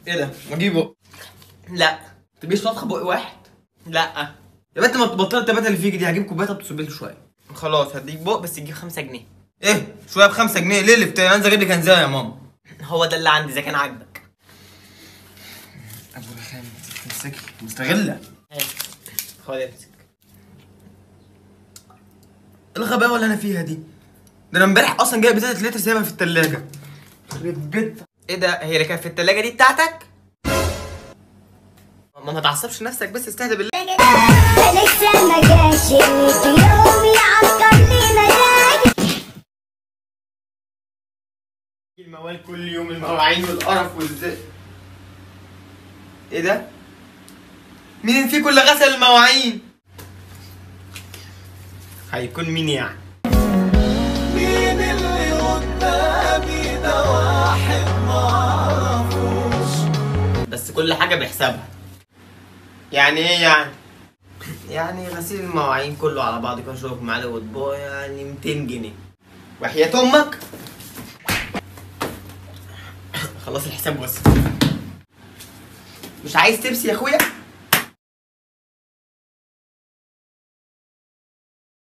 ايه ده؟ اجيبه لا تبيش طبخ بق واحد لا يا بنت ما تبطل التباتة اللي فيك دي هجيب كوبايه طب تصبي لي شويه خلاص هديك بق بس تجيب خمسة جنيه ايه شويه ب 5 جنيه ليه اللي بتاعي انزل اجيب لي كنزايه يا ماما هو ده اللي عندي اذا كان عاجبك ابو رخام تمسكي مستغله خد امسك ايه الغباوه اللي انا فيها دي ده انا امبارح اصلا جايب 3 لتر سايبها في التلاجة يخرب بيت ايه ده هي اللي كانت في التلاجة دي بتاعتك؟ ما ما تعصبش نفسك بس استهدى بالله لسه ما جاش في يوم يعطر لي مزاجي الموال كل يوم المواعين والقرف والزق ايه ده؟ مين فيكم اللي غسل المواعين؟ هيكون مين يعني؟ مين اللي قدامي ده واحد معرفوش بس كل حاجة بحسابها يعني ايه يعني؟ يعني غسيل المواعين كله على بعض كده شوية معلقة واطباق يعني 200 جنيه وحياة امك؟ خلاص الحساب وصل مش عايز تبسي يا اخويا؟